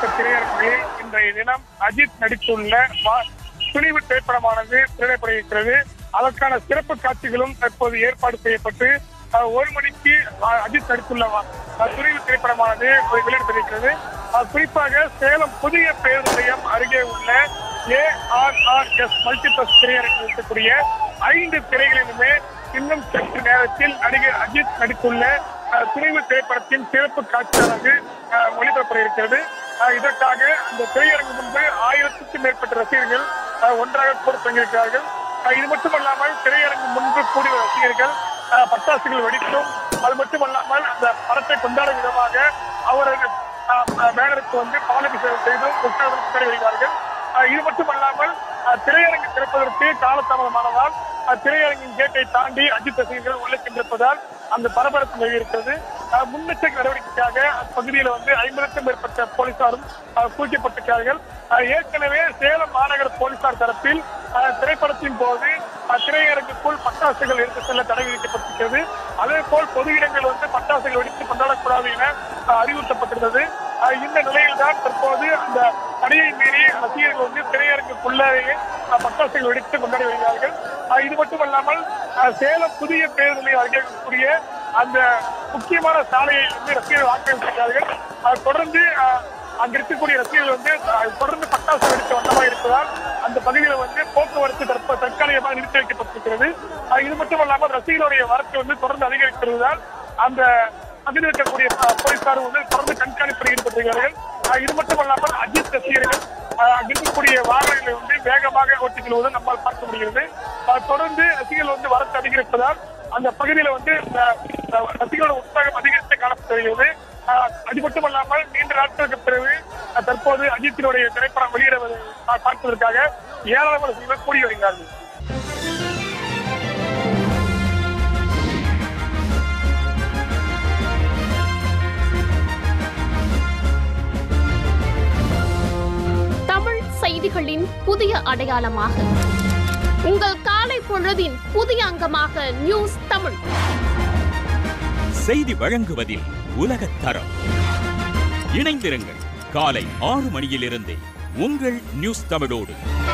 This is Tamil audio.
மல்டிபிளக்ஸ் திரையரங்குகளில் இன்றைய தினம் அஜித் நடித்துள்ள வா- துணிவு திரைப்படமானது திரைப்பட இருக்கிறது அதற்கான சிறப்பு காட்சிகளும் தற்போது ஏற்பாடு செய்யப்பட்டு அஹ், ஒரு மணிக்கு அஹ், அஜித் நடித்துள்ள வா- அஹ், துணிவு திரைப்படமானது வெளியிடப்பட்டிருக்கிறது அஹ், குறிப்பாக சேலம் புதிய பேருந்து நிலையம் அருகே உள்ள A R R S multiplex திரையரங்கில் இருக்கக்கூடிய ஐந்து திரைகளிலுமே இன்னும் சற்று நேரத்தில் நடிகர் அஜித் நடித்துள்ள அஹ், துணிவு திரைப்படத்தின் சிறப்பு காட்சியானது அஹ், ஒளிபரப்பட இருக்கிறது அஹ், இதற்காக அந்த திரையரங்கு முன்பு ஆயிரத்துக்கும் மேற்பட்ட ரசிகர்கள் அஹ், ஒன்றாக கூட தங்கியிருக்கிறார்கள் அஹ், இது மட்டுமல்லாமல் திரையரங்கு முன்பு கூடிய ரசிகர்கள் அஹ், பட்டாசுகள் வெடித்தும் அது மட்டுமல்லாமல் அந்த படத்தை கொண்டாடும் விதமாக அவர்கள் அஹ், அஹ், பேனருக்கு வந்து பாலபிஷேகம் செய்தும் உற்சாகம் கொண்டாடி வருகிறார்கள் அஹ், இது மட்டுமல்லாமல் அஹ், திரையரங்கு திறப்பதற்கு காலதாமதமானதால் அஹ், திரையரங்கின் கேட்டை தாண்டி அஜித் ரசிகர்கள் உள்ளே சென்றிருப்பதால் அந்த பரபரப்பு நிலவி இருக்கிறது அஹ், முன்னெச்சரிக்கை நடவடிக்கைக்காக அப்பகுதியில் வந்து ஐம்பதுக்கும் மேற்பட்ட போலீசாரும் அஹ், குவிக்கப்பட்டிருக்கிறார்கள் அஹ், ஏற்கனவே சேலம் மாநகர போலீசார் தரப்பில் அஹ், திரைப்படத்தின் போது அஹ், திரையரங்குக்குள் பட்டாசுகள் எடுத்து செல்ல தடை விதிக்கப்பட்டிருக்கிறது அதே போல் பொது இடங்கள் வந்து பட்டாசுகள் வெடித்து கொண்டாடக்கூடாது என அஹ், அறிவுறுத்தப்பட்டிருந்தது அஹ், இந்த நிலையில் தான் தற்போது அந்த தடையை மீறி ரசிகர்கள் வந்து திரையரங்குக்குள்ளேயே அஹ், பட்டாசுகள் வெடித்து கொண்டாடி வருகிறார்கள் அஹ், இது மட்டுமல்லாமல் அஹ், சேலம் புதிய பேருந்து நிலையம் அருகே இருக்கக்கூடிய அந்த முக்கியமான சாலையை வந்து ரசிகர்கள் ஆக்கிரமித்திருக்கிறார்கள் அஹ், தொடர்ந்து அஹ், அங்க இருக்கக்கூடிய ரசிகர்கள் வந்து அஹ், தொடர்ந்து பட்டாசு வெடித்த வண்ணமாக இருப்பதால் அந்த பகுதியில் வந்து போக்குவரத்து தற்ப தற்காலிகமாக நிறுத்தி வைக்கப்பட்டிருக்கிறது அஹ், இது மட்டுமல்லாமல் ரசிகர்களுடைய வரத்து வந்து தொடர்ந்து அதிகரித்திருப்பதால் அந்த பகுதியில் இருக்கக்கூடிய அஹ், போலீசாரும் வந்து தொடர்ந்து கண்காணிப்பில் ஈடுபட்டிருக்கிறார்கள் அஹ், இது மட்டுமல்லாமல் அஜித் ரசிகர்கள் அஹ், அங்க இருக்கக்கூடிய வாகனங்களை வந்து வேகமாக ஓட்டிச் செல்வதை நம்மால் பார்க்க முடிகிறது அஹ், தொடர்ந்து ரசிகர்கள் வந்து வரத்து அதிகரிப்பதால் அந்த பகுதியில வந்து அஹ், அஹ், ரசிகர்களோட உற்சாகம் அதிகரித்து காணப்படுகிறது அஹ், அது மட்டுமல்லாமல் நீண்ட நாட்களுக்கு பிறகு அஹ், தற்போது அஜித்தினுடைய திரைப்படம் வெளியிடுவதை பா- பார்ப்பதற்காக ஏராளமான ரசிகர்கள் கூடி வருகிறார்கள் தமிழ் செய்திகளின் புதிய அடையாளமாக உங்கள் காலை பொழுதின் புதிய அங்கமாக நியூஸ் தமிழ் செய்தி வழங்குவதில் உலகத் தரம் இணைந்திருங்கள் காலை ஆறு மணியிலிருந்தே உங்கள் நியூஸ் தமிழோடு